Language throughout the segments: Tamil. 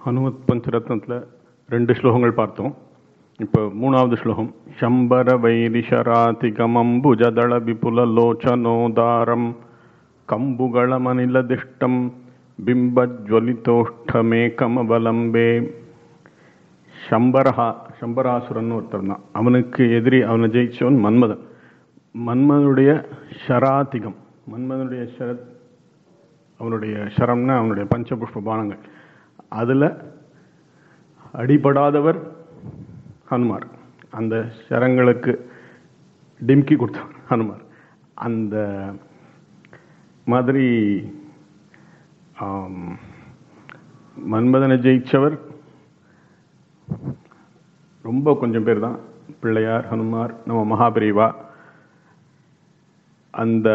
ஹனுமத் பஞ்சரத்னத்தில் ரெண்டு ஸ்லோகங்கள் பார்த்தோம் இப்போ மூணாவது ஸ்லோகம் சம்பர வைரிஷராதிகமம்புஜதள விபுல லோச்சனோதாரம் கம்புகளமனிலதிஷ்டம் பிம்பஜ்வலிதோஷ்டமேகமவலம்பே சம்பரஹா சம்பராசுரன் ஒருத்தர் தான் அவனுக்கு எதிரி அவனை ஜெயிச்சவன் மன்மதன் மன்மதனுடைய ஷராதிகம் மன்மதனுடைய ஷரத் அவனுடைய ஷரம்னா அவனுடைய பஞ்சபுஷ்ப பானங்கள் அதில் அடிபடாதவர் ஹனுமார் அந்த ஷரங்களுக்கு டிம்கி கொடுத்தவர் ஹனுமார் அந்த மாதிரி ஆம், மன்மதனை ஜெயிச்சவர் ரொம்ப கொஞ்சம் பேர் தான் பிள்ளையார் ஹனுமார் நம்ம மகாபிரிவா அந்த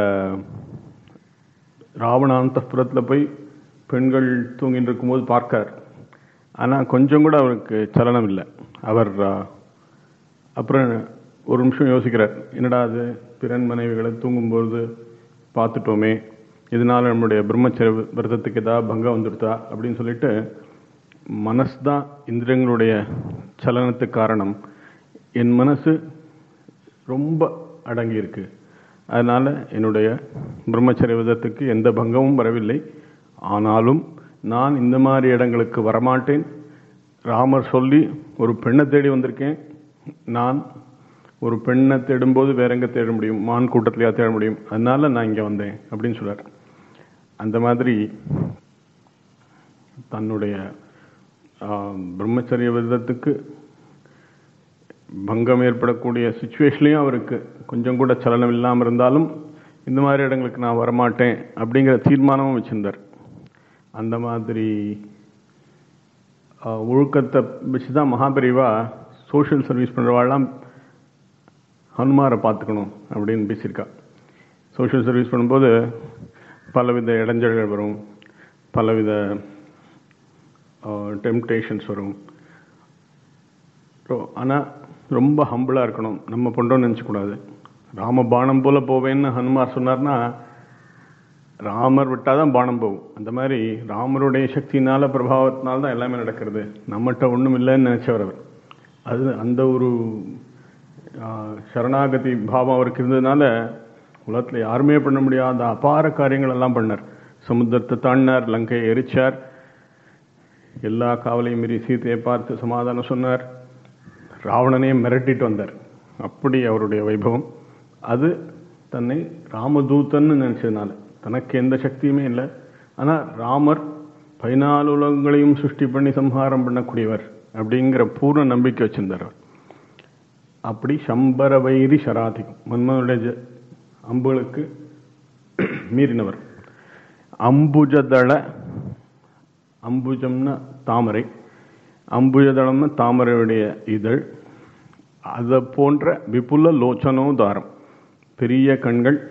ராவணாந்தபுரத்தில் போய் பெண்கள் தூங்கிட்டு இருக்கும்போது பார்க்கார் ஆனால் கொஞ்சம் கூட அவருக்கு சலனம் இல்லை அவர் ஆ, அப்புறம் ஒரு நிமிஷம் யோசிக்கிறார் என்னடா அது பிறன் மனைவிகளை தூங்கும்போது பார்த்துட்டோமே இதனால நம்முடைய பிரம்மச்சரிய விரதத்துக்கு ஏதாவது பங்கம் வந்துடுதா அப்படின்னு சொல்லிட்டு மனசு தான் இந்திரியங்களுடைய சலனத்துக்கு காரணம் என் மனசு ரொம்ப அடங்கி இருக்கு அதனால என்னுடைய பிரம்மச்சரிய விதத்துக்கு எந்த பங்கமும் வரவில்லை ஆனாலும் நான் இந்த மாதிரி இடங்களுக்கு வரமாட்டேன் ராமர் சொல்லி ஒரு பெண்ணை தேடி வந்திருக்கேன் நான் ஒரு பெண்ணை தேடும்போது வேற எங்க தேட முடியும் மான் கூட்டத்திலேயா தேட முடியும் அதனால நான் இங்க வந்தேன் அப்படின்னு சொல்றார் அந்த மாதிரி தன்னுடைய ஆஹ், பிரம்மச்சரிய விரதத்துக்கு பங்கம் ஏற்படக்கூடிய சுச்சுவேஷன்லையும் அவருக்கு கொஞ்சம் கூட சலனம் இல்லாமல் இருந்தாலும் இந்த மாதிரி இடங்களுக்கு நான் வரமாட்டேன் அப்படிங்கிற தீர்மானமும் வச்சிருந்தார் அந்த மாதிரி ஆஹ், ஒழுக்கத்தை வச்சு தான் மகாபெரிவா சோஷியல் சர்வீஸ் பண்ணுறவாள்லாம் ஹனுமாரை பார்த்துக்கணும் அப்படின்னு பேசியிருக்கா சோஷியல் சர்வீஸ் பண்ணும்போது பலவித இடைஞ்சல்கள் வரும் பலவித டெம்டேஷன்ஸ் வரும் ஆனால் ரொம்ப ஹம்பிளாக இருக்கணும் நம்ம பண்ணுறோம்னு நினச்சக்கூடாது ராம பானம் போல போவேன்னு ஹனுமார் சொன்னார்னா ராமர் விட்டால் தான் பானம் போகும் அந்த மாதிரி ராமருடைய சக்தியினால பிரபாவத்தினால தான் எல்லாமே நடக்கிறது நம்மகிட்ட ஒன்றும் இல்லைன்னு நினைச்சவர் அவர் அது அந்த ஒரு ஆஹ், சரணாகதி பாவம் அவருக்கு இருந்ததுனால உலகத்தில் யாருமே பண்ண முடியாத அபார காரியங்கள் எல்லாம் பண்ணார் சமுத்திரத்தை தாண்டினார் லங்கையை எரிச்சார் எல்லா காவலையும் மீறி சீதையை பார்த்து சமாதானம் சொன்னார் ராவணனையும் மிரட்டிட்டு வந்தார் அப்படி அவருடைய வைபவம் அது தன்னை ராமதூதன்னு நினைச்சதுனால தனக்கு எந்த சக்தியுமே இல்லை ஆனால் ராமர் பதினாலு உலகங்களையும் சிருஷ்டி பண்ணி சம்ஹாரம் பண்ணக்கூடியவர் அப்படிங்கிற பூர்ண நம்பிக்கை வச்சிருந்தார் அவர் அப்படி சம்பர வைரி சராதிகம் மன்மனுடைய ஜ- அம்புகளுக்கு மீறினவர் அம்புஜதள அம்புஜம்னா தாமரை அம்புஜதளம்னா தாமரையுடைய இதழ் அதை போன்ற விபுல லோச்சனோதாரம் பெரிய கண்கள்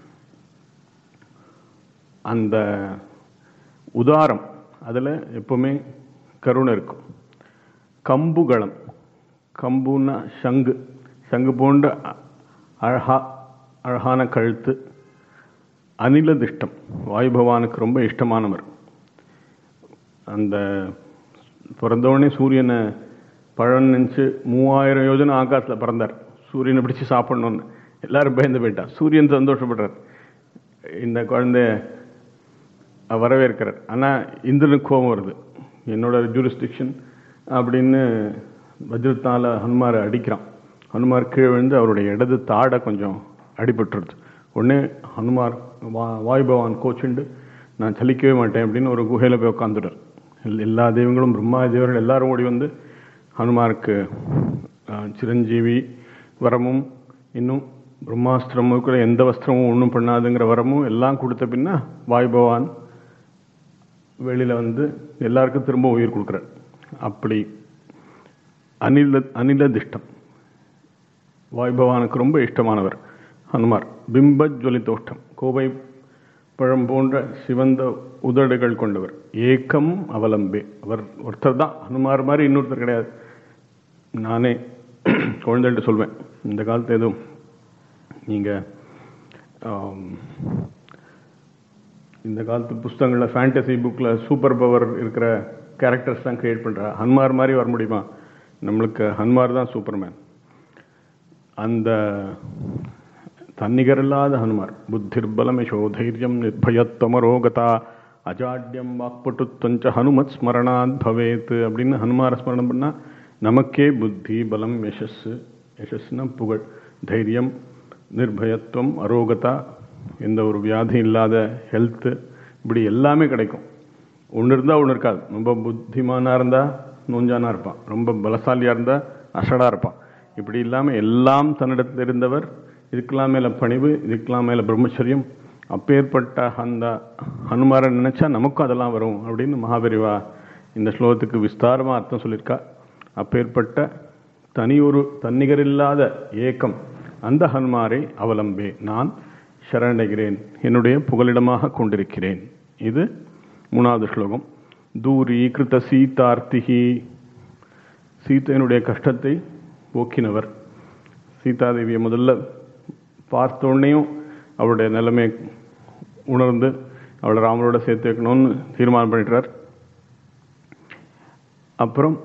அந்த உதாரம் அதில் எப்பவுமே கருணை இருக்கும் கம்புகளம் கம்புன்னா சங்கு சங்கு போன்ற அ- அழகா அழகான கழுத்து அனிலதிஷ்டம் வாயு பகவானுக்கு ரொம்ப இஷ்டமானவர் அந்த பிறந்தவுடனே சூரியனை பழம் நினச்சி மூவாயிரம் யோஜனை ஆகாசத்தில் பிறந்தார் சூரியனை பிடிச்சு சாப்பிடணும்னு எல்லாரும் பயந்து போயிட்டா சூரியன் சந்தோஷப்படுறார் இந்த குழந்தைய வரவேற்கிறார் ஆனால் இந்திரனுக்கு கோபம் வருது என்னோட ஜூரிஸ்டிக்ஷன் அப்படின்னு வஜ்ரத்தால ஹனுமாரை அடிக்கிறான் ஹனுமார் கீழே விழுந்து அவருடைய இடது தாடை கொஞ்சம் அடிபட்டுருது உடனே ஹனுமார் வா வாயு பகவான் கோச்சுண்டு நான் சலிக்கவே மாட்டேன் அப்படின்னு ஒரு குகையில் போய் உட்காந்துட்டார் எல்லா தெய்வங்களும் பிரம்மா தேவர்கள் எல்லாரும் ஓடி வந்து ஹனுமாருக்கு ஆஹ், சிரஞ்சீவி வரமும் இன்னும் பிரம்மாஸ்திரமும் கூட எந்த வஸ்திரமும் ஒன்றும் பண்ணாதுங்கிற வரமும் எல்லாம் கொடுத்த பின்ன வாயு பகவான் வெளியில் வந்து எல்லாருக்கும் திரும்ப உயிர் கொடுக்குறார் அப்படி அனில அனிலதிஷ்டம் வாயு பகவானுக்கு ரொம்ப இஷ்டமானவர் ஹனுமார் பிம்ப ஜுவலிதோஷ்டம் கோவை பழம் போன்ற சிவந்த உதடுகள் கொண்டவர் ஏக்கம் அவலம்பே அவர் ஒருத்தர் தான் ஹனுமார் மாதிரி இன்னொருத்தர் கிடையாது நானே குழந்தைகிட்ட சொல்வேன் இந்த காலத்து எதுவும் நீங்கள் இந்த காலத்து புஸ்தகங்களில் ஃபேண்டசி புக்கில் சூப்பர் பவர் இருக்கிற கேரக்டர்ஸ் தான் கிரியேட் பண்றா ஹனுமார் மாதிரி வர முடியுமா நம்மளுக்கு ஹனுமார் தான் சூப்பர்மேன் அந்த தன்னிகரில்லாத ஹனுமார் புத்திர்பலம் யசோதைரியம் நிர்பயத்வமரோகதா அஜாட்யம் வாக்பட்டுத்வஞ்ச ஹனுமத் ஸ்மரணாத் பவேத் அப்படின்னு ஹனுமார ஸ்மரணம் பண்ணா நமக்கே புத்தி பலம் யசஸ் யசஸ்னா புகழ் தைரியம் நிர்பயத்துவம் அரோகதா எந்த ஒரு வியாதி இல்லாத ஹெல்த்து இப்படி எல்லாமே கிடைக்கும் ஒன்று இருந்தால் ஒன்று இருக்காது ரொம்ப புத்திமானாக இருந்தால் நோஞ்சானா இருப்பான் ரொம்ப பலசாலியாக இருந்தால் அசடாக இருப்பான் இப்படி இல்லாமல் எல்லாம் தன்னிடத்தில் இருந்தவர் இதுக்கெல்லாம் மேலே பணிவு இதுக்கெல்லாம் மேலே பிரம்மச்சரியம் அப்பேற்பட்ட அந்த ஹனுமாரை நினைச்சா நமக்கும் அதெல்லாம் வரும் அப்படின்னு மகாபெரிவா இந்த ஸ்லோகத்துக்கு விஸ்தாரமாக அர்த்தம் சொல்லியிருக்கா அப்பேற்பட்ட தனியொரு தன்னிகரில்லாத ஏக்கம் அந்த ஹனுமாரை அவலம்பே நான் சரணடைகிறேன் என்னுடைய புகலிடமாக கொண்டிருக்கிறேன் இது மூணாவது ஸ்லோகம் தூரி கிருத்த சீதார்த்திகி சீத்தையனுடைய கஷ்டத்தை போக்கினவர் சீதாதேவியை முதல்ல பார்த்த உடனேயும் அவருடைய நிலைமை உணர்ந்து அவளை ராமரோட சேர்த்து வைக்கணும்னு தீர்மானம் பண்ணிட்டார் அப்புறம்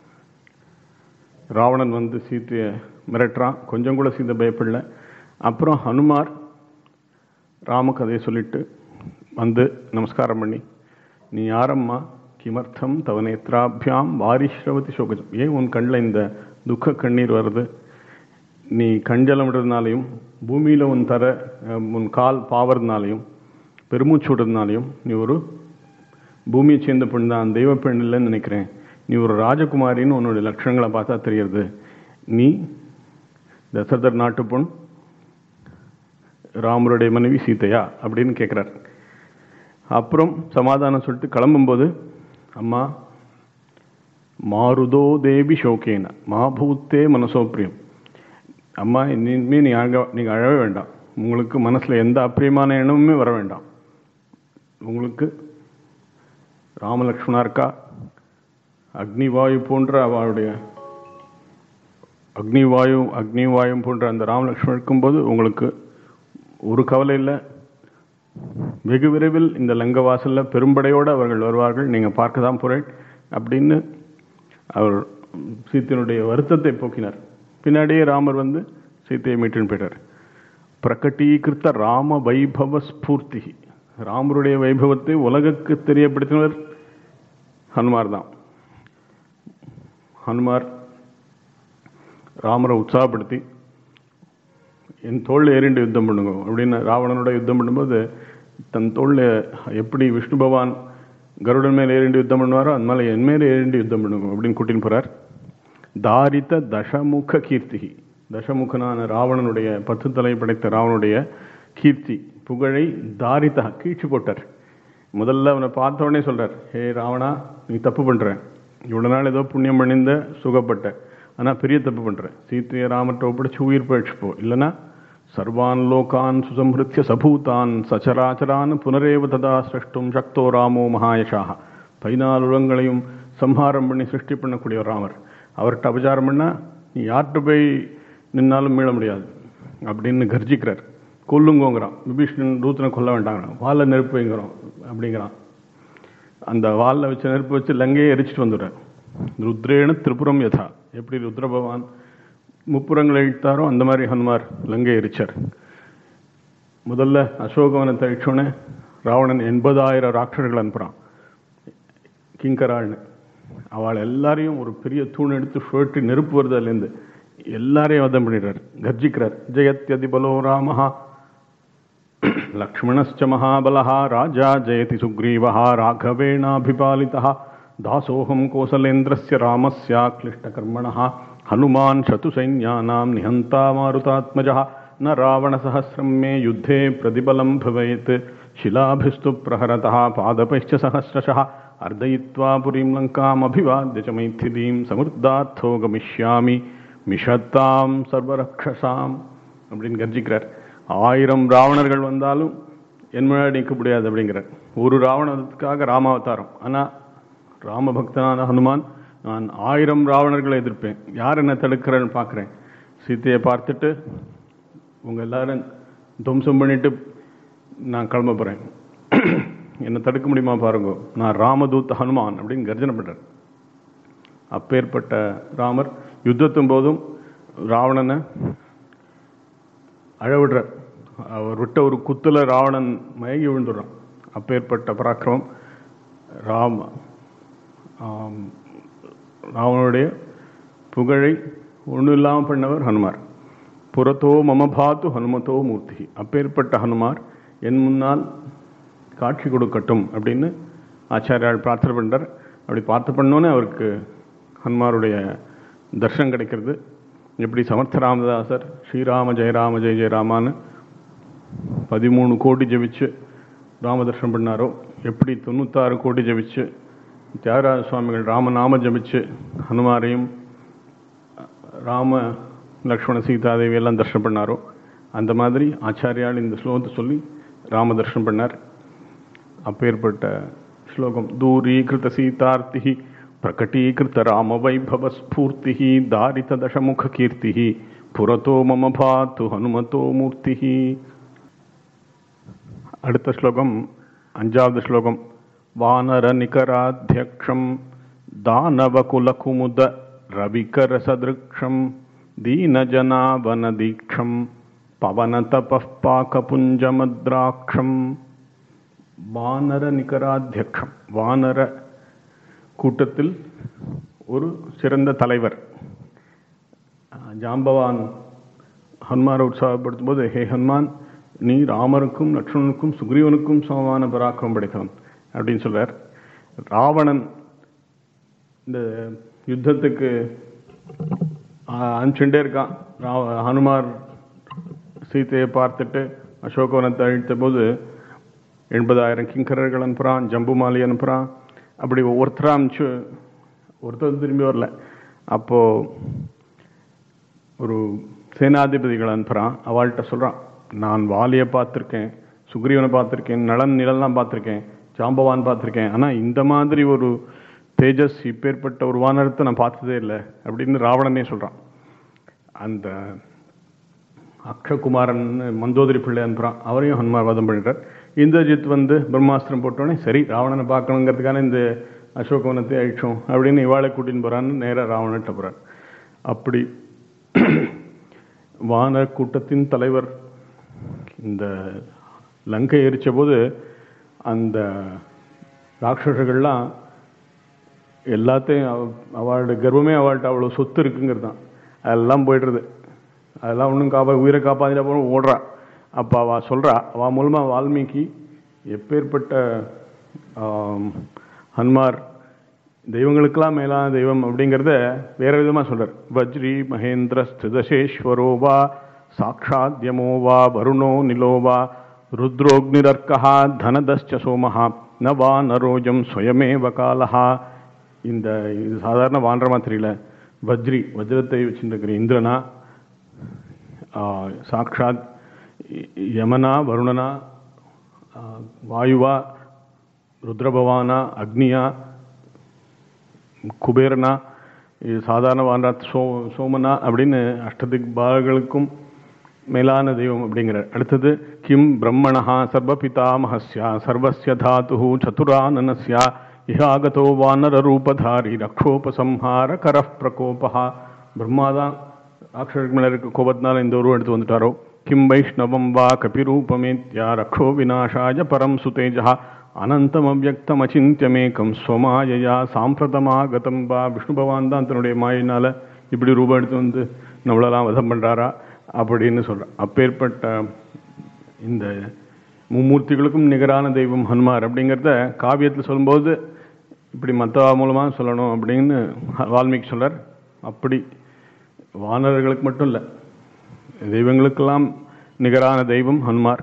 ராவணன் வந்து சீத்தையை மிரட்டுறான் கொஞ்சம் கூட சீதை பயப்படல அப்புறம் ஹனுமார் ராமகதையை சொல்லிட்டு வந்து நமஸ்காரம் பண்ணி நீ யாரம்மா கிமர்த்தம் தவ நேத்ராபியாம் வாரிஸ்ரவதி சோகஜம் ஏன் உன் கண்ணில் இந்த துக்க கண்ணீர் வருது நீ கஞ்சலம் விடுறதுனாலையும் பூமியில் உன் தர அஹ், உன் கால் பாவறதுனாலையும் பெருமூச்சு விடுறதுனாலையும் நீ ஒரு பூமியை சேர்ந்த பெண் தான் தெய்வ பெண் இல்லைன்னு நினைக்கிறேன் நீ ஒரு ராஜகுமாரின்னு உன்னுடைய லட்சணங்களை பார்த்தா தெரியுது நீ தசரதர் நாட்டு பொன் ராமருடைய மனைவி சீதையா அப்படின்னு கேட்குறார் அப்புறம் சமாதானம் சொல்லிட்டு கிளம்பும்போது அம்மா மாருதோ தேவி ஷோகேன மாபூத்தே மனசோப்பிரியம் அம்மா இனிமே நீ அழக நீங்கள் அழவே வேண்டாம் உங்களுக்கு மனசில் எந்த அப்பிரியமான எண்ணமுமே வர வேண்டாம் உங்களுக்கு ராமலக்ஷ்மணா இருக்கா அக்னிவாயு போன்ற அவளுடைய அக்னிவாயு அக்னிவாயும் போன்ற அந்த ராமலக்ஷ்மணன் இருக்கும்போது உங்களுக்கு ஒரு கவலை இல்லை வெகு விரைவில் இந்த லங்க வாசல்ல பெரும்படையோடு அவர்கள் வருவார்கள் நீங்கள் பார்க்க தான் போறேன் அப்படின்னு அவர் சீத்தையனுடைய வருத்தத்தை போக்கினார் பின்னாடியே ராமர் வந்து சீத்தையை மீட்டுன்னு போயிட்டார் பிரகட்டீகிருத்த ராம வைபவ ஸ்பூர்த்தி ராமருடைய வைபவத்தை உலகுக்கு தெரியப்படுத்தினவர் ஹனுமார் தான் ஹனுமார் ராமரை உற்சாகப்படுத்தி என் தோளில் ஏறிண்டு யுத்தம் பண்ணுங்க அப்படின்னு ராவணனோட யுத்தம் பண்ணும்போது தன் தோளில் எப்படி விஷ்ணு பகவான் கருடன் மேலே ஏறிண்டு யுத்தம் பண்ணுவாரோ அது மேலே என் மேலே ஏறிண்டு யுத்தம் பண்ணுங்க அப்படின்னு கூட்டின்னு போறார் தாரித்த தசமுக கீர்த்திகி தசமுகனான ராவணனுடைய பத்து தலை படைத்த ராவனுடைய கீர்த்தி புகழை தாரிதா கீழ்ச்சி போட்டார் முதல்ல அவனை பார்த்த உடனே சொல்றார் ஹே ராவணா நீ தப்பு பண்ற இவ்வளவு நாள் ஏதோ புண்ணியம் பண்ணிந்த சுகப்பட்ட ஆனா பெரிய தப்பு பண்ற சீத்தைய ராமர்கிட்ட ஒப்படைச்சு உயிர் பழிச்சு போ இல்லைன்னா சர்வான் லோகான் சுசம்ஹிருத்திய சபூதான் சச்சராச்சரான் புனரேவ ததா சிருஷ்டும் சக்தோ ராமோ மகாயஷாக பதினாலு உலகங்களையும் சம்ஹாரம் பண்ணி சிருஷ்டி பண்ணக்கூடிய ராமர் அவர்கிட்ட அபச்சாரம் பண்ணா நீ யார்கிட்ட போய் நின்னாலும் மீள முடியாது அப்படின்னு கர்ஜிக்கிறார் கொல்லுங்கோங்கிறான் விபீஷ்ணன் தூத்தனை கொல்ல வேண்டாங்கிறான் வாழ நெருப்பு வைங்கிறோம் அப்படிங்கிறான் அந்த வாலில் வச்ச நெருப்பு வச்சு லங்கையை எரிச்சிட்டு வந்துடுறார் ருத்ரேன திரிபுரம் யதா எப்படி ருத்ர பகவான் முப்புறங்களை இழுத்தாரோ அந்த மாதிரி ஹனுமார் லங்கை எரிச்சார் முதல்ல அசோகவனத்தை அழிச்சோடனே ராவணன் எண்பதாயிரம் ராட்சர்கள் அனுப்புறான் கிங்கராள்னு அவள் எல்லாரையும் ஒரு பெரிய தூண் எடுத்து சுழற்றி நெருப்பு வருது அதுலேருந்து எல்லாரையும் வதம் பண்ணிடுறார் கர்ஜிக்கிறார் ஜெயத்யதி பலோ ராமஹா லக்ஷ்மணஸ்ச மகாபலः ராஜா ஜெயதி சுக்ரீவः ராഘவேणाभिपालितः दासोऽहं कोसलेन्द्रस्य रामस्याक्लिष्टकर्मणः हनुमान् शतुसैन्यानां निहन्ता मारुतात्मजः न रावणसहस्रं मे युद्धे प्रतिबलं भवेत् शिलाभिस्तु प्रहरतः पादपैश्च सहस्रशः अर्दयित्वा पुरीं लङ्कामभिवाद्य च मैथिलीं समृद्धार्थो गमिष्यामि மிஷத்தாம் சர்வரக்ஷசாம் அப்படின்னு கர்ஜிக்கிறார் ஆயிரம் ராவணர்கள் வந்தாலும் என் முன்னாடி நிற்க முடியாது அப்படிங்கிறார் ஒரு ராவணத்துக்காக ராமாவதாரம் ஆனா ராமபக்தனான ஹனுமான் நான் ஆயிரம் ராவணர்களை எதிர்ப்பேன் யார் என்ன தடுக்கிறேன்னு பார்க்குறேன் சீத்தையை பார்த்துட்டு உங்க எல்லாரும் துவம்சம் பண்ணிட்டு நான் கிளம்ப போறேன் என்னை தடுக்க முடியுமா பாருங்க நான் ராமதூத் ஹனுமான் அப்படின்னு கர்ஜனை பண்றார் அப்பேற்பட்ட ராமர் யுத்தத்தும் போதும் ராவணனை அழவிடுறார் அவர் விட்ட ஒரு குத்துல ராவணன் மயங்கி விழுந்துடுறான் அப்பேற்பட்ட பராக்கிரமம் ராம ஆம், ராவனுடைய புகழை ஒன்றும் இல்லாமல் பண்ணவர் ஹனுமார் புறத்தோ மம பாத்து ஹனுமதோ மூர்த்தி அப்பேற்பட்ட ஹனுமார் என் முன்னால் காட்சி கொடுக்கட்டும் அப்படின்னு ஆச்சாரியால் பிரார்த்தனை பண்றார் அப்படி பார்த்து பண்ணோன்னே அவருக்கு ஹனுமாருடைய தர்ஷனம் கிடைக்கிறது எப்படி சமர்த்த ராமதாசர் ஸ்ரீராம ஜெயராம ஜெய ஜெயராமான்னு பதிமூணு கோடி ஜெபிச்சு ராம தர்ஷனம் பண்ணாரோ எப்படி தொண்ணூத்தாறு கோடி ஜெபிச்சு தியாகராஜ சுவாமிகள் ராமநாம ஜபிச்சு ஹனுமாரையும் ராம லக்ஷ்மண சீதாதேவி எல்லாம் தர்ஷனம் பண்ணாரோ அந்த மாதிரி ஆச்சாரியால் இந்த ஸ்லோகத்தை சொல்லி ராம தர்ஷனம் பண்ணார் அப்பேற்பட்ட ஸ்லோகம் தூரீகிருத சீதார்த்தி பிரகட்டீகிருத ராம வைபவ ஸ்பூர்த்தி தாரித தசமுக கீர்த்தி புரதோ மம பாத்து ஹனுமதோ மூர்த்தி அடுத்த ஸ்லோகம் அஞ்சாவது ஸ்லோகம் வானர நிகராத்தியக்ஷம் தானவகுலகுமுத ரவிகர சதிருக்ஷம் தீனஜனாவன தீக்ஷம் பவன பாகபுஞ்சமத்ராட்சம் வானர நிகராத்தியக்ஷம் வானர கூட்டத்தில் ஒரு சிறந்த தலைவர் அஹ், ஜாம்பவான் ஹனுமாரை உற்சாகப்படுத்தும் போது ஹே ஹனுமான் நீ ராமருக்கும் லக்ஷ்மணனுக்கும் சுக்ரீவனுக்கும் சமமான பராக்கிரமம் படைத்தவன் அப்படின்னு சொல்றார் ராவணன் இந்த யுத்தத்துக்கு ஆஹ், அனுப்பிச்சுட்டே இருக்கான் ரா- ஹனுமார் சீதையை பார்த்துட்டு அசோகவனத்தை அழித்த போது எண்பதாயிரம் கிங்கரர்கள் அனுப்புகிறான் ஜம்புமாலி அனுப்புகிறான் அப்படி ஒவ்வொருத்தராக அனுப்பிச்சு ஒருத்தர் திரும்பி வரல அப்போ ஒரு சேனாதிபதிகள் அனுப்புகிறான் அவள்கிட்ட சொல்கிறான் நான் வாலியை பார்த்துருக்கேன் சுக்ரீவனை பார்த்துருக்கேன் நலன் நிழல்லாம் பார்த்துருக்கேன் ஜாம்பவான் பார்த்துருக்கேன் ஆனால் இந்த மாதிரி ஒரு தேஜஸ் இப்பேற்பட்ட ஒரு வானரத்தை நான் பார்த்ததே இல்லை அப்படின்னு ராவணனே சொல்கிறான் அந்த அக்ஷகுமாரன் மந்தோதரி பிள்ளை அனுப்புகிறான் அவரையும் ஹனுமார் வதம் பண்ணிட்டார் இந்திரஜித் வந்து பிரம்மாஸ்திரம் போட்டோடனே சரி ராவணனை பார்க்கணுங்கிறதுக்கான இந்த அசோகவனத்தை அழிச்சோம் அப்படின்னு இவாளை கூட்டின்னு போகிறான்னு நேராக ராவணன்ட்ட போகிறார் அப்படி வான கூட்டத்தின் தலைவர் இந்த லங்கை எரிச்ச போது அந்த ராட்சசர்கள்லாம் எல்லாத்தையும் அவ- அவளோட கர்வமே அவள்கிட்ட அவ்வளோ சொத்து இருக்குங்கிறது தான் அதெல்லாம் போயிடுறது அதெல்லாம் ஒன்றும் காப்பா உயிரை காப்பாற்றிட்ட போகிறோம் ஓடுறா அப்போ அவள் சொல்கிறா அவள் மூலமாக வால்மீகி எப்பேற்பட்ட ஆம், ஹனுமார் தெய்வங்களுக்கெல்லாம் மேலான தெய்வம் அப்படிங்கிறத வேற விதமாக சொல்றார் வஜ்ரி மகேந்திர ஸ்திதசேஸ்வரோ வா சாட்சாத்யமோ வா வருணோ நிலோ வா ருத்ரோக்னிரர்க்கா தனதஸ்ச சோமஹா ந வா நரோஜம் ஸ்வயமேவ காலஹா இந்த இது சாதாரண வாண்டரமா தெரியல வஜ்ரி வஜ்ரத்தை வச்சுருக்கிற இந்திரனா ஆ, சாக்ஷாத் ய- யமனா வருணனா ஆ, வாயுவா ருத்ரபவானா அக்னியா குபேரனா இது சாதாரண வாண்டா சோ சோமனா அப்படின்னு அஷ்டதிக் பாகங்களுக்கும் மேலான தெய்வம் அப்படிங்கிறார் அடுத்தது கிம் பிரம்மணா சர்வபிதாமஹஸ்யா சர்வஸ்ய தாத்து சதுரானனஸ்யா இஹாகதோ வானர ரூபதாரி ரக்ஷோபசம்ஹார கரப் பிரகோபா பிரம்மாதான் ராட்சசர்கள் மேல இருக்க கோபத்தினால இந்த உருவம் எடுத்து வந்துட்டாரோ கிம் வைஷ்ணவம் வா கபிரூபமேத்யா ரக்ஷோ விநாசாய பரம் சுதேஜா அனந்தம் அவ்வக்தம் அச்சிந்தியமேகம் ஸ்வமாயையா சாம்பிரதமாகதம் வா விஷ்ணு பகவான் தான் தன்னுடைய மாயினால இப்படி ரூபம் எடுத்து வந்து நம்மளெல்லாம் வதம் பண்றாரா அப்படின்னு சொல்றார் அப்பேற்பட்ட இந்த மும்மூர்த்திகளுக்கும் நிகரான தெய்வம் ஹனுமார் அப்படிங்கிறத காவியத்தில் சொல்லும்போது இப்படி மத்தவா மூலமா சொல்லணும் அப்படின்னு வால்மீகி சொல்றார் அப்படி வானரர்களுக்கு மட்டும் இல்லை தெய்வங்களுக்கெல்லாம் நிகரான தெய்வம் ஹனுமார்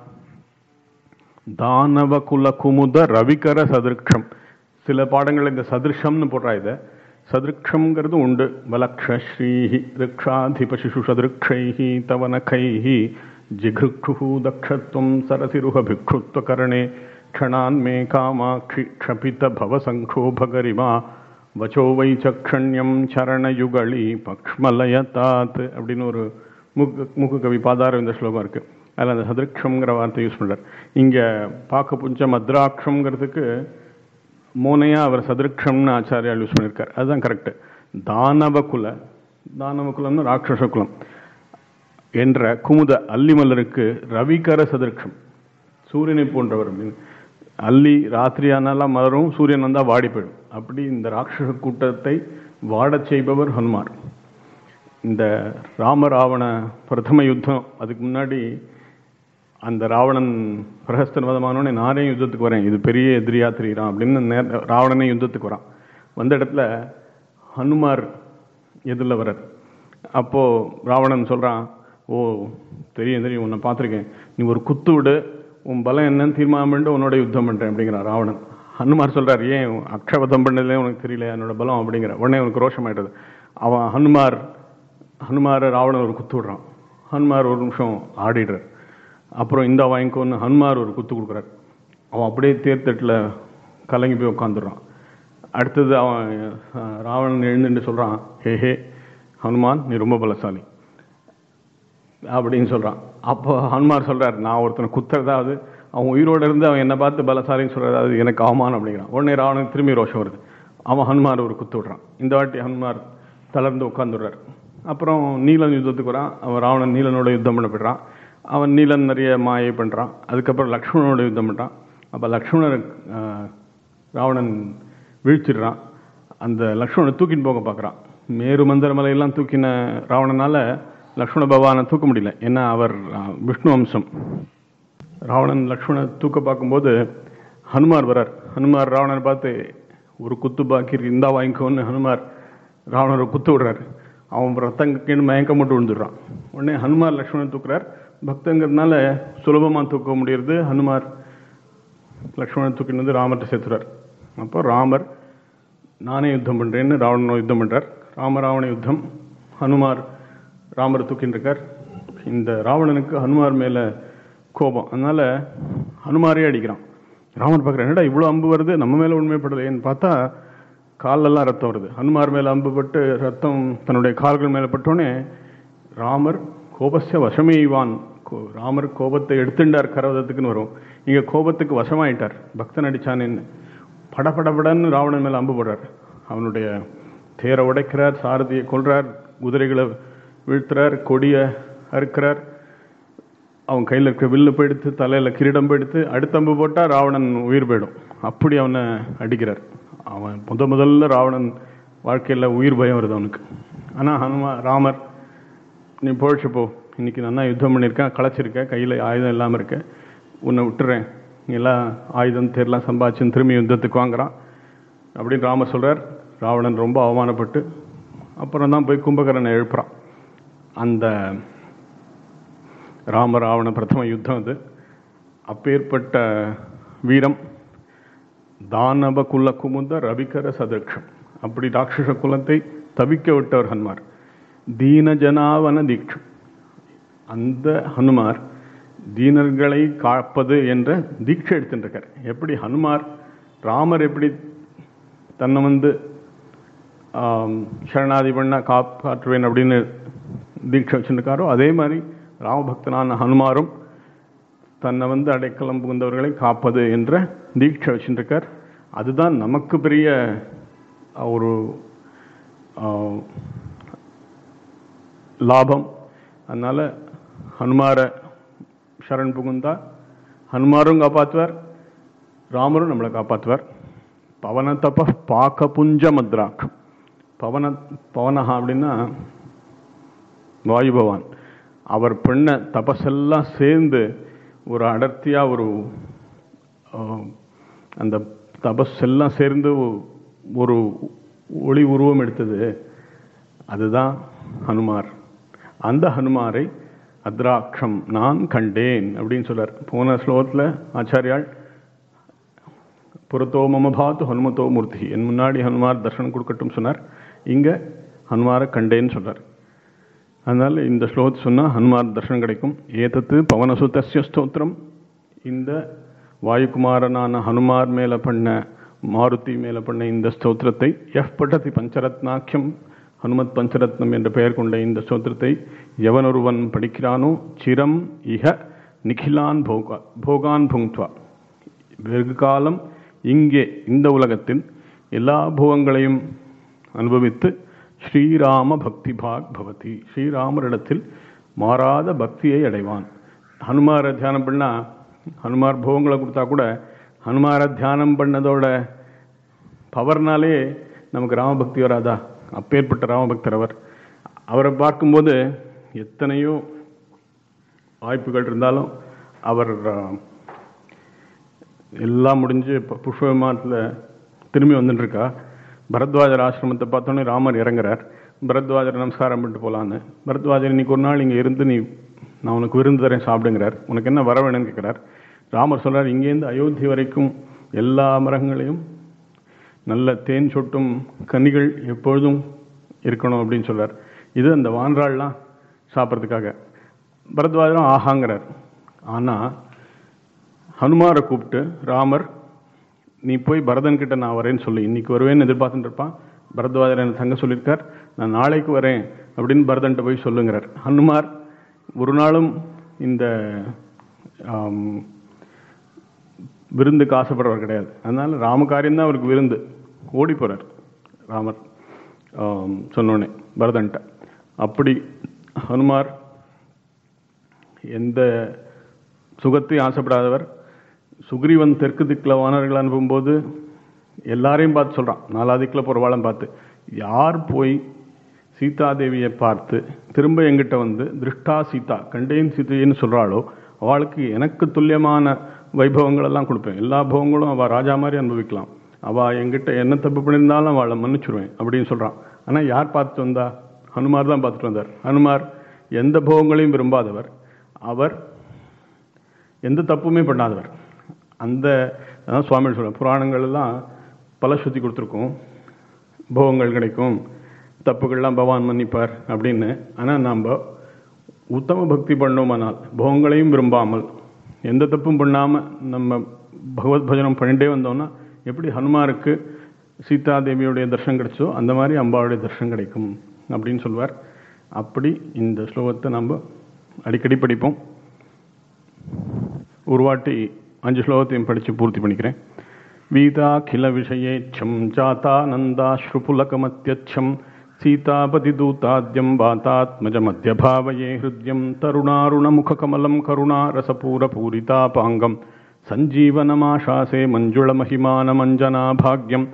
தானவ குல குமுத ரவிகர சதிருக்ஷம் சில பாடங்கள் இந்த சதிருஷம்னு போடுறா இதை சதிருக்ஷம்ங்கிறது உண்டு வலக்ஷ ஸ்ரீஹி ரிக்ஷாதிப சிசு சதிருக்ஷைஹி தவனகைஹி ஜிகிருக்ஷு தக்ஷத்வம் சரசிருஹ பிக்ஷுத்வ கரணே க்ஷணான் மே காமாட்சி க்ஷபித பவ சங்கோபகரிமா வச்சோ வை சக்ஷண்யம் சரணயுகளி பக்ஷ்மலயதாத் அப்படின்னு ஒரு முக்கு முக்கு கவி பாதாரம் இந்த ஸ்லோகம் இருக்கு அதில் அந்த சதிருக்ஷங்கிற வார்த்தை யூஸ் பண்ணுறார் இங்கே பார்க்க புஞ்ச மத்ராட்சங்கிறதுக்கு மோனையா அவர் சதிருக்ஷம்னு ஆச்சாரியால் யூஸ் பண்ணியிருக்கார் அதுதான் கரெக்டு தானவகுல தானவகுலம்னு ராட்சச குலம் என்ற குமுத அல்லிமலருக்கு ரவிகர சதிருக்ஷம் சூரியனை போன்றவர் அப்படின்னு அல்லி ராத்திரி ஆனாலாம் மலரும் சூரியன் வந்தால் வாடி போயிடும் அப்படி இந்த ராட்சச கூட்டத்தை வாடச் செய்பவர் ஹனுமார் இந்த ராம ராவண பிரதம யுத்தம் அதுக்கு முன்னாடி அந்த ராவணன் பிரகஸ்தன் வதமானோடனே நானே யுத்தத்துக்கு வரேன் இது பெரிய எதிரியா தெரியுறான் அப்படின்னு நே- ராவணனே யுத்தத்துக்கு வரான் வந்த இடத்துல ஹனுமார் எதிரில் வரார் அப்போ ராவணன் சொல்றான் ஓ தெரியும் தெரியும் உன்னை பார்த்துருக்கேன் நீ ஒரு குத்து விடு உன் பலம் என்னன்னு தீர்மானம் பண்ணிட்டு உன்னோட யுத்தம் பண்றேன் அப்படிங்கிறான் ராவணன் ஹனுமார் சொல்றார் ஏன் அக்ஷபதம் பண்ணதுலே உனக்கு தெரியல என்னோட பலம் அப்படிங்கிற உடனே உனக்கு ரோஷமாயிட்டது அவன் ஹனுமார் ஹனுமாரை ராவணன் ஒரு குத்து விடுறான் ஹனுமார் ஒரு நிமிஷம் ஆடிடுறார் அப்புறம் இந்த வாங்கிக்கோன்னு ஹனுமார் ஒரு குத்து கொடுக்குறார் அவன் அப்படியே தேர்தட்டில் கலங்கி போய் உட்காந்துடுறான் அடுத்தது அவன் அஹ், ராவணன் எழுந்துட்டு சொல்றான் ஹே ஹே ஹனுமான் நீ ரொம்ப பலசாலி அப்படின்னு சொல்றான் அப்போ ஹனுமார் சொல்றார் நான் ஒருத்தனை குத்துறதாவது அவன் உயிரோட இருந்து அவன் என்னை பார்த்து பலசாலின்னு சொல்றதாவது எனக்கு அவமானம் அப்படிங்கிறான் உடனே ராவணனுக்கு திரும்பி ரோஷம் வருது அவன் ஹனுமார் ஒரு குத்து விடுறான் இந்த வாட்டி ஹனுமார் தளர்ந்து உட்காந்துடுறார் அப்புறம் நீலன் யுத்தத்துக்கு வரான் அவன் ராவணன் நீலனோட யுத்தம் பண்ண போயிடுறான் அவன் நீலன் நிறைய மாயை பண்றான் அதுக்கப்புறம் லக்ஷ்மணனோட யுத்தம் பண்றான் அப்போ லக்ஷ்மணர் ஆஹ், ராவணன் வீழ்ச்சிடுறான் அந்த லக்ஷ்மணனை தூக்கின்னு போக பார்க்குறான் மேரு மந்திர மலையெல்லாம் தூக்கின ராவணனால லக்ஷ்மண பகவானை தூக்க முடியல ஏன்னா அவர் ஆஹ், விஷ்ணு அம்சம் ராவணன் லக்ஷ்மண தூக்க பார்க்கும்போது ஹனுமார் வரார் ஹனுமார் ராவணனை பார்த்து ஒரு குத்து பாக்கி இருக்கு இந்தா வாங்கிக்கோன்னு ஹனுமார் ராவணர் ஒரு குத்து விடுறாரு அவன் ரத்தம் கீழ் மயக்கம் மட்டும் விழுந்துடுறான் உடனே ஹனுமார் லக்ஷ்மணன் தூக்குறார் பக்தங்கிறதுனால சுலபமா தூக்க முடியறது ஹனுமார் லக்ஷ்மணன் தூக்கிட்டு வந்து ராமர்கிட்ட சேர்த்துறார் அப்போ ராமர் நானே யுத்தம் பண்றேன்னு ராவணன் யுத்தம் பண்றார் ராம ராவண யுத்தம் ஹனுமார் ராமர் தூக்கின்னு இருக்கார் இந்த ராவணனுக்கு ஹனுமார் மேல கோபம் அதனால ஹனுமாரே அடிக்கிறான் ராமர் பார்க்குறேன் என்னடா இவ்வளோ அம்பு வருது நம்ம மேல உண்மைப்படலையேன்னு பார்த்தா கால்லெல்லாம் ரத்தம் வருது ஹனுமார் மேல அம்பு பட்டு ரத்தம் தன்னுடைய கால்கள் மேல பட்டோடனே ராமர் கோபஸ்ய வசமேவான் கோ- ராமர் கோபத்தை எடுத்துட்டார் கரவதத்துக்குன்னு வரும் இங்க கோபத்துக்கு வசமாயிட்டார் பக்தன் அடிச்சானேன்னு படபடபடன்னு ராவணன் மேல அம்பு போடுறார் அவனுடைய தேரை உடைக்கிறார் சாரதியை கொல்றார் குதிரைகளை வீழ்த்துறார் கொடியை அறுக்கிறார் அவன் கையில் இருக்க வில்லு போயிடுத்து தலையில கிரீடம் போயிடுத்து அடுத்த அம்பு போட்டா ராவணன் உயிர் போயிடும் அப்படி அவனை அடிக்கிறார் அவன் முத முதல்ல ராவணன் வாழ்க்கையில உயிர் பயம் வருது அவனுக்கு ஆனா ஹனுமா ராமர் நீ பொழைச்சு போ இன்னைக்கு நல்லா யுத்தம் பண்ணியிருக்கேன் களைச்சிருக்க கையில் ஆயுதம் இல்லாமல் இருக்க உன்னை விட்டுறேன் நீ எல்லாம் ஆயுதம் தேர்லாம் சம்பாதிச்சுன்னு திரும்பி யுத்தத்துக்கு வாங்குறான் அப்படின்னு ராமர் சொல்றார் ராவணன் ரொம்ப அவமானப்பட்டு அப்புறம் தான் போய் கும்பகரனை எழுப்புறான் அந்த ராம ராவண பிரதம யுத்தம் அது அப்பேற்பட்ட வீரம் தானவ குல குமுத ரவிகர சதக்ஷம் அப்படி ராட்சச குலத்தை தவிக்க விட்டவர் ஹனுமார் தீன ஜனாவன தீட்சம் அந்த ஹனுமார் தீனர்களை காப்பது என்ற தீட்சை எடுத்துருக்கார் எப்படி ஹனுமார் ராமர் எப்படி தன்னை வந்து ஆம், சரணாதி பண்ண காப்பாற்றுவேன் அப்படின்னு தீட்சை வச்சுருக்காரோ அதே மாதிரி ராமபக்தனான ஹனுமாரும் தன்னை வந்து அடைக்கலம் புகுந்தவர்களை காப்பது என்ற தீட்சை வச்சுருக்கார் அதுதான் நமக்கு பெரிய அஹ், ஒரு ஆஹ், லாபம் அதனால ஹனுமார சரண் புகுந்தா ஹனுமாரும் காப்பாற்றுவார் ராமரும் நம்மளை காப்பாற்றுவார் பவன தப பாக்க புஞ்ச மத்ராக்கம் பவன பவனஹா அப்படின்னா வாயு பகவான் அவர் பண்ண தபஸெல்லாம் சேர்ந்து ஒரு அடர்த்தியா ஒரு ஆஹ், அந்த தபஸ் எல்லாம் சேர்ந்து ஒ- ஒரு ஒளி உருவம் எடுத்தது அதுதான் ஹனுமார் அந்த ஹனுமாரை அத்ராட்சம் நான் கண்டேன் அப்படின்னு சொல்றார் போன ஸ்லோகத்தில் ஆச்சாரியால் புறத்தோ மம பாத்து ஹனுமத்தோ மூர்த்தி என் முன்னாடி ஹனுமார் தர்சனம் கொடுக்கட்டும் சொன்னார் இங்க ஹனுமாரை கண்டேன்னு சொல்றார் அதனால இந்த ஸ்லோகத்தை சொன்னா ஹனுமார் தர்சனம் கிடைக்கும் ஏதத்து பவனசுதஸ்ய ஸ்தோத்திரம் இந்த வாயுகுமாரனான ஹனுமார் மேல பண்ண மாருதி மேல பண்ண இந்த ஸ்தோத்திரத்தை எஃப் பட்டதி பஞ்சரத்னாக்கியம் ஹனுமத் பஞ்சரத்னம் என்ற பெயர் கொண்ட இந்த ஸ்தோத்திரத்தை எவனொருவன் படிக்கிறானோ சிரம் இஹ நிகிலான் போகா போகான் புங்த்வா வெகு காலம் இங்கே இந்த உலகத்தில் எல்லா போகங்களையும் அனுபவித்து ஸ்ரீராம பக்தி பாக் பவதி ஸ்ரீராமரிடத்தில் மாறாத பக்தியை அடைவான் ஹனுமாரை தியானம் பண்ணா ஹனுமார் போகங்களை கொடுத்தா கூட ஹனுமாரை தியானம் பண்ணதோட பவர்னாலே நமக்கு ராமபக்தி வராதா அப்பேற்பட்ட ராமபக்தர் அவர் அவரை பார்க்கும்போது எத்தனையோ வாய்ப்புகள் இருந்தாலும் அவர் அஹ், எல்லாம் முடிஞ்சு இப்போ புஷ்ப விமானத்தில் திரும்பி வந்துட்டு இருக்கா பரத்வாஜர் ஆசிரமத்தை பார்த்தோன்னே ராமர் இறங்குறார் பரத்வாஜர் நமஸ்காரம் பண்ணிட்டு போலான்னு பரத்வாஜர் இன்னைக்கு ஒரு நாள் இங்கே இருந்து நீ நான் உனக்கு விருந்து தரேன் சாப்பிடுங்கிறார் உனக்கு என்ன வர வேணும்னு கேட்குறார் ராமர் சொல்றார் இங்கேருந்து அயோத்தி வரைக்கும் எல்லா மரங்களையும் நல்ல தேன் சொட்டும் கனிகள் எப்பொழுதும் இருக்கணும் அப்படின்னு சொல்றார் இது அந்த வான்றாள்லாம் சாப்பிட்றதுக்காக பரத்வாஜரும் ஆஹாங்கிறார் ஆனால் ஹனுமாரை கூப்பிட்டு ராமர் நீ போய் பரதன் கிட்ட நான் வரேன்னு சொல்லி இன்னைக்கு வருவேன்னு எதிர்பார்த்துட்டு இருப்பான் பரத்வாஜர் எனக்கு தங்க சொல்லியிருக்கார் நான் நாளைக்கு வரேன் அப்படின்னு பரதன்ட்ட போய் சொல்லுங்கிறார் ஹனுமார் ஒரு நாளும் இந்த ஆம், விருந்துக்கு ஆசைப்படுறவர் கிடையாது அதனால ராமகாரியம் தான் அவருக்கு விருந்து ஓடி போறார் ராமர் ஆம், சொன்னோன்னே பரதன்ட்ட அப்படி ஹனுமார் எந்த சுகத்தையும் ஆசைப்படாதவர் சுக்ரீவன் தெற்கு திக்கில் வானர்கள் அனுப்பும்போது எல்லாரையும் பார்த்து சொல்றான் நாலா திக்கில் போகிறவாளம் பார்த்து யார் போய் சீதாதேவியை பார்த்து திரும்ப எங்கிட்ட வந்து திருஷ்டா சீதா கண்டேன் சீதைன்னு சொல்றாளோ அவளுக்கு எனக்கு துல்லியமான வைபவங்கள் எல்லாம் கொடுப்பேன் எல்லா பவங்களும் அவள் ராஜா மாதிரி அனுபவிக்கலாம் அவள் என்கிட்ட என்ன தப்பு பண்ணியிருந்தாலும் அவளை மன்னிச்சிருவேன் அப்படின்னு சொல்றான் ஆனா யார் பார்த்துட்டு வந்தா ஹனுமார் தான் பார்த்துட்டு வந்தார் ஹனுமார் எந்த போகங்களையும் விரும்பாதவர் அவர் எந்த தப்புமே பண்ணாதவர் அந்த அதான் சுவாமி சொல்ற புராணங்கள் எல்லாம் பல சுத்தி கொடுத்துருக்கோம் போகங்கள் கிடைக்கும் தப்புகள்லாம் பகவான் மன்னிப்பார் அப்படின்னு ஆனால் நாம் உத்தம பக்தி பண்ணோமானால் போகங்களையும் விரும்பாமல் எந்த தப்பும் பண்ணாமல் நம்ம பகவத் பஜனம் பண்ணிட்டே வந்தோம்னா எப்படி ஹனுமாருக்கு சீதா தேவியுடைய தர்ஷனம் கிடைச்சோ அந்த மாதிரி அம்பாவுடைய தர்ஷனம் கிடைக்கும் அப்படின்னு சொல்வார் அப்படி இந்த ஸ்லோகத்தை நம்ம அடிக்கடி படிப்போம் ஒரு வாட்டி அஞ்சு ஸ்லோகத்தையும் படித்து பூர்த்தி பண்ணிக்கிறேன் வீதாఖில விஷயேச்சம் ஜாதானந்தாஸ்ருபுலகமத்யச்சம் சீதாபதிதூதாத்யம் வாதாத்மஜமத்யபாவயே ஹிருத்யம் தருணாருணமுககமலம் கருணாரசபூரபூரிதாபாங்கம் சஞ்சீவனமாஷாசே மஞ்சுளமஹிமானமஞ்சனாபாக்யம்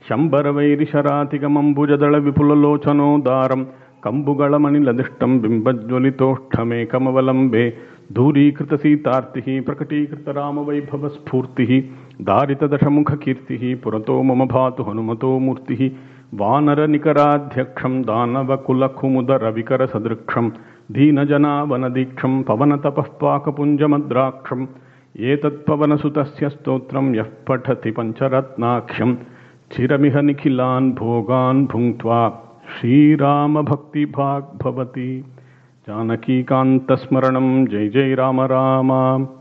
शम्बरवैरिशरातिगमम्बुजदलविपुललोचनोदारम् कम्बुगळमनिलदिष्टम् बिम्बज्वलितोष्ठमेकमवलम्बे दूरीकृतसीतार्तिः प्रकटीकृतरामवैभवस्फूर्तिः दारितदशमुखकीर्तिः पुरतो मम भातु हनुमतो मूर्तिः वानरनिकराध्यक्षम् दानवकुलकुमुदरविकरसदृक्षम् दीनजनावनदीक्षम् पवनतपः पाकपुञ्जमद्राक्षम् एतत्पवनसुतस्य स्तोत्रम् यः पठति पञ्चरत्नाख्यम् चिरमिह निखिलान् भोगान् भुङ्क्त्वा श्रीरामभक्तिभाग् भवति जानकीकान्तस्मरणं जय जय राम राम